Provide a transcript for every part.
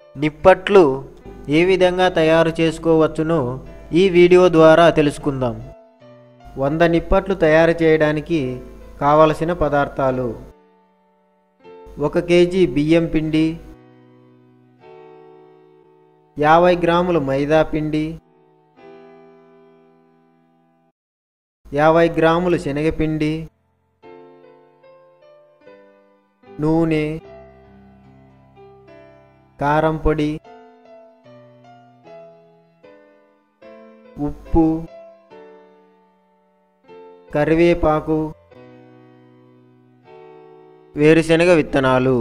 నిప్పట్లు ఏ విధంగా తయారు చేసుకోవచ్చునో ఈ వీడియో ద్వారా తెలుసుకుందాం వంద నిప్పట్లు తయారు చేయడానికి కావలసిన పదార్థాలు ఒక కేజీ బియ్యం పిండి యాభై గ్రాములు మైదా పిండి యాభై గ్రాములు శనగపిండి నూనె కారం పొడి ఉప్పు కరివేపాకు వేరుశనగ విత్తనాలు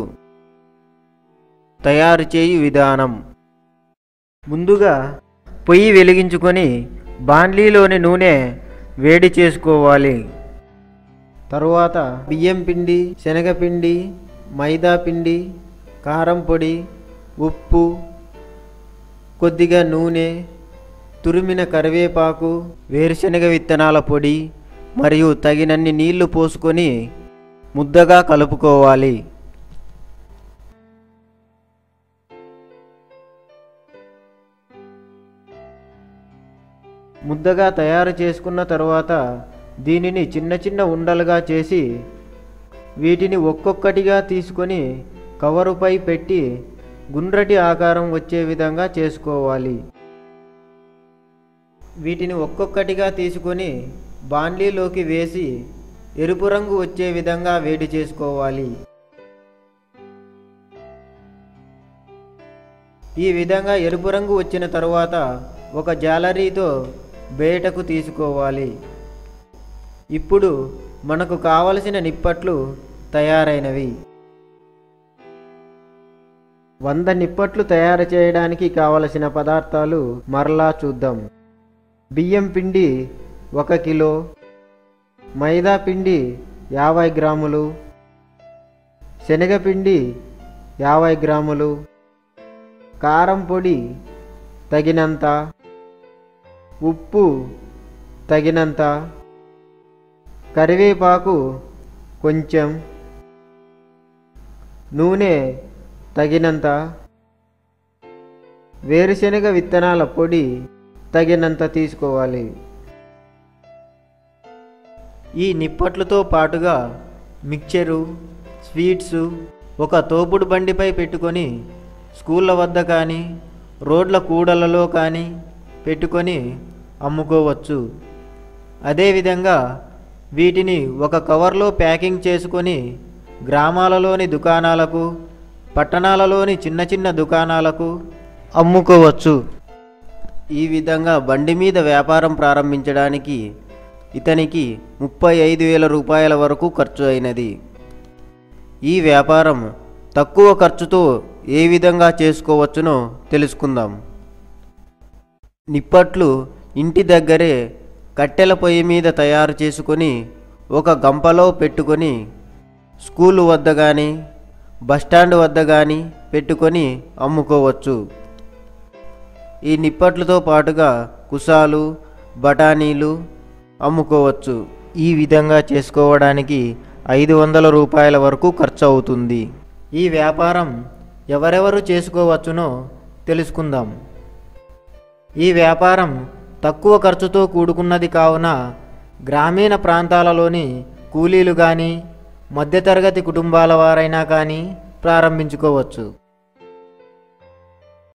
తయారు చేయు విధానం ముందుగా పొయ్యి వెలిగించుకొని బాండ్లీలోని నూనె వేడి చేసుకోవాలి తరువాత బియ్యం పిండి శనగపిండి మైదా పిండి కారం పొడి ఉప్పు కొద్దిగా నూనె తురిమిన కరివేపాకు వేరుశనగ విత్తనాల పొడి మరియు తగినన్ని నీళ్లు పోసుకొని ముద్దగా కలుపుకోవాలి ముద్దగా తయారు చేసుకున్న తరువాత దీనిని చిన్న చిన్న ఉండలుగా చేసి వీటిని ఒక్కొక్కటిగా తీసుకొని కవరుపై పెట్టి గుండ్రటి ఆకారం వచ్చే విధంగా చేసుకోవాలి వీటిని ఒక్కొక్కటిగా తీసుకొని బాండ్లీలోకి వేసి ఎరుపు రంగు వచ్చే విధంగా వేడి చేసుకోవాలి ఈ విధంగా ఎరుపు రంగు వచ్చిన తరువాత ఒక జాలరీతో బయటకు తీసుకోవాలి ఇప్పుడు మనకు కావలసిన నిప్పట్లు తయారైనవి వంద నిప్పట్లు తయారు చేయడానికి కావలసిన పదార్థాలు మరలా చూద్దాం బియ్యం పిండి ఒక కిలో మైదా పిండి యాభై గ్రాములు శనగపిండి యాభై గ్రాములు కారం పొడి తగినంత ఉప్పు తగినంత కరివేపాకు కొంచెం నూనె తగినంత వేరుశనగ విత్తనాల పొడి తగినంత తీసుకోవాలి ఈ నిప్పట్లతో పాటుగా మిక్చరు స్వీట్స్ ఒక తోపుడు బండిపై పెట్టుకొని స్కూళ్ళ వద్ద కానీ రోడ్ల కూడలలో కానీ పెట్టుకొని అమ్ముకోవచ్చు అదేవిధంగా వీటిని ఒక కవర్లో ప్యాకింగ్ చేసుకొని గ్రామాలలోని దుకాణాలకు పట్టణాలలోని చిన్న చిన్న దుకాణాలకు అమ్ముకోవచ్చు ఈ విధంగా బండి మీద వ్యాపారం ప్రారంభించడానికి ఇతనికి ముప్పై ఐదు వేల రూపాయల వరకు ఖర్చు అయినది ఈ వ్యాపారం తక్కువ ఖర్చుతో ఏ విధంగా చేసుకోవచ్చునో తెలుసుకుందాం నిప్పట్లు ఇంటి దగ్గరే కట్టెల పొయ్యి మీద తయారు చేసుకొని ఒక గంపలో పెట్టుకొని స్కూలు వద్ద కానీ బస్టాండ్ వద్ద కానీ పెట్టుకొని అమ్ముకోవచ్చు ఈ నిప్పట్లతో పాటుగా కుసాలు బఠానీలు అమ్ముకోవచ్చు ఈ విధంగా చేసుకోవడానికి ఐదు వందల రూపాయల వరకు ఖర్చు అవుతుంది ఈ వ్యాపారం ఎవరెవరు చేసుకోవచ్చునో తెలుసుకుందాం ఈ వ్యాపారం తక్కువ ఖర్చుతో కూడుకున్నది కావున గ్రామీణ ప్రాంతాలలోని కూలీలు కానీ మధ్యతరగతి కుటుంబాల వారైనా కానీ ప్రారంభించుకోవచ్చు